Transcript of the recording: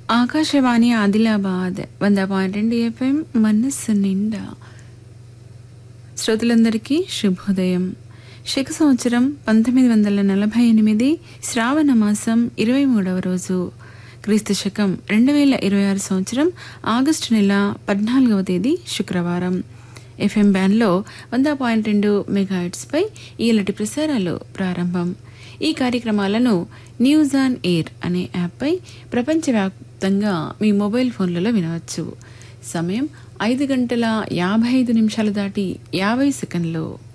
ఆకాశవాణి ఆదిలాబాద్ వంద పాయింట్ రెండు ఎఫ్ఎం మనస్సు నిండా శ్రోతలందరికీ శుభోదయం శక సంవత్సరం పంతొమ్మిది వందల నలభై ఎనిమిది శ్రావణ మాసం ఇరవై మూడవ రోజు క్రీస్తు శకం రెండు వేల ఇరవై ఆరు సంవత్సరం ఆగస్టు నెల పద్నాలుగవ తేదీ శుక్రవారం ఎఫ్ఎం బ్యాండ్లో వంద పాయింట్ రెండు మెగాహెట్స్పై ఈలటి ప్రసారాలు ప్రారంభం ఈ కార్యక్రమాలను న్యూస్ ఆన్ ఎయిర్ అనే యాప్పై ప్రపంచవ్యాప్తంగా మీ మొబైల్ ఫోన్లలో వినవచ్చు సమయం ఐదు గంటల యాభై ఐదు నిమిషాలు దాటి యాభై సెకండ్లు